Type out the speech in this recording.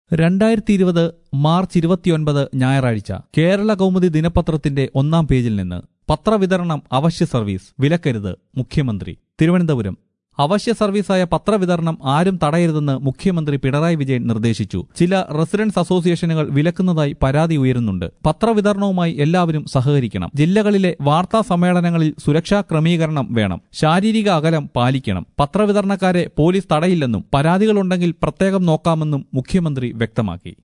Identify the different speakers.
Speaker 1: രണ്ടായിരത്തി ഇരുപത് മാർച്ച് ഇരുപത്തിയൊൻപത് ഞായറാഴ്ച കേരള കൗമുദി ദിനപത്രത്തിന്റെ ഒന്നാം പേജിൽ നിന്ന് പത്രവിതരണം അവശ്യ സർവീസ് വിലക്കരുത് മുഖ്യമന്ത്രി തിരുവനന്തപുരം അവശ്യ സർവീസായ പത്രവിതരണം ആരും തടയരുതെന്ന് മുഖ്യമന്ത്രി പിണറായി വിജയൻ നിർദ്ദേശിച്ചു ചില റെസിഡൻസ് അസോസിയേഷനുകൾ വിലക്കുന്നതായി പരാതി ഉയരുന്നുണ്ട് പത്രവിതരണവുമായി എല്ലാവരും സഹകരിക്കണം ജില്ലകളിലെ വാർത്താ സമ്മേളനങ്ങളിൽ സുരക്ഷാ ക്രമീകരണം വേണം ശാരീരിക അകലം പാലിക്കണം പത്രവിതരണക്കാരെ പോലീസ് തടയില്ലെന്നും പരാതികളുണ്ടെങ്കിൽ പ്രത്യേകം നോക്കാമെന്നും മുഖ്യമന്ത്രി വ്യക്തമാക്കി